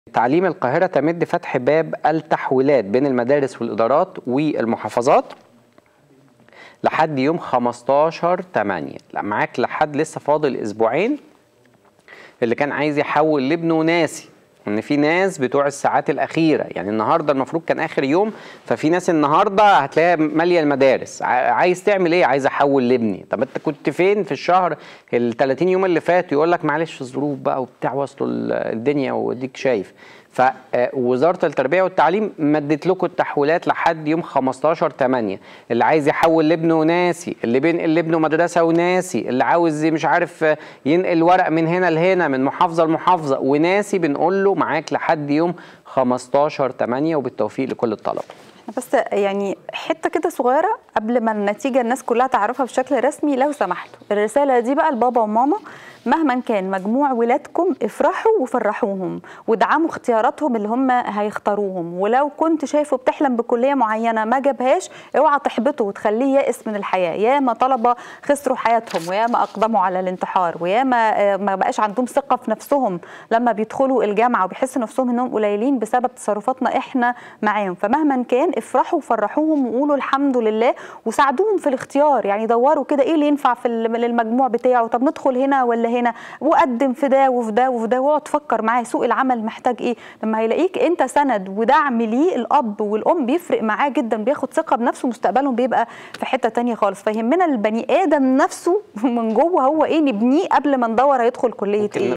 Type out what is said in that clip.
تعليم القاهرة تمد فتح باب التحويلات بين المدارس والإدارات والمحافظات لحد يوم 15 8 لا معاك لحد لسه فاضل أسبوعين اللي كان عايز يحول لابنه ناسي ان في ناس بتوع الساعات الاخيره يعني النهارده المفروض كان اخر يوم ففي ناس النهارده هتلاقيها ماليه المدارس ع- عايز تعمل ايه عايز احول لابني طب انت كنت فين في الشهر ال 30 يوم اللي فاتوا يقول لك معلش الظروف بقى وبتاع وصلوا ال- الدنيا وديك شايف فوزاره التربيه والتعليم مدت لكم التحويلات لحد يوم 15 8 اللي عايز يحول لابنه ناسي اللي بينقل لابنه مدرسه وناسي اللي عاوز مش عارف ينقل ورق من هنا لهنا من محافظه لمحافظه وناسي بنقول له معاك لحد يوم 15 8 وبالتوفيق لكل الطلبه بس يعني حته كده صغيره قبل ما النتيجه الناس كلها تعرفها بشكل رسمي لو سمحتوا الرساله دي بقى لبابا وماما مهما كان مجموع ولادكم افرحوا وفرحوهم وادعموا اختياراتهم اللي هم هيختاروهم ولو كنت شايفه بتحلم بكليه معينه ما جابهاش اوعى تحبطه وتخليه يائس من الحياه ياما طلبه خسروا حياتهم وياما اقدموا على الانتحار وياما آه، ما بقاش عندهم ثقه في نفسهم لما بيدخلوا الجامعه وبيحسوا نفسهم انهم قليلين بسبب تصرفاتنا احنا معاهم فمهما كان افرحوا وفرحوهم وقولوا الحمد لله وساعدوهم في الاختيار يعني دوروا كده ايه اللي ينفع في الم- للمجموع بتاعه طب ندخل هنا ولا هنا وقدم في ده وفي ده وفي ده واقعد تفكر معاه سوق العمل محتاج ايه لما هيلاقيك انت سند ودعم ليه الاب والام بيفرق معاه جدا بياخد ثقه بنفسه مستقبلهم بيبقى في حته تانية خالص فيهمنا البني ادم نفسه من جوه هو ايه نبنيه قبل ما ندور هيدخل كليه ممكن ايه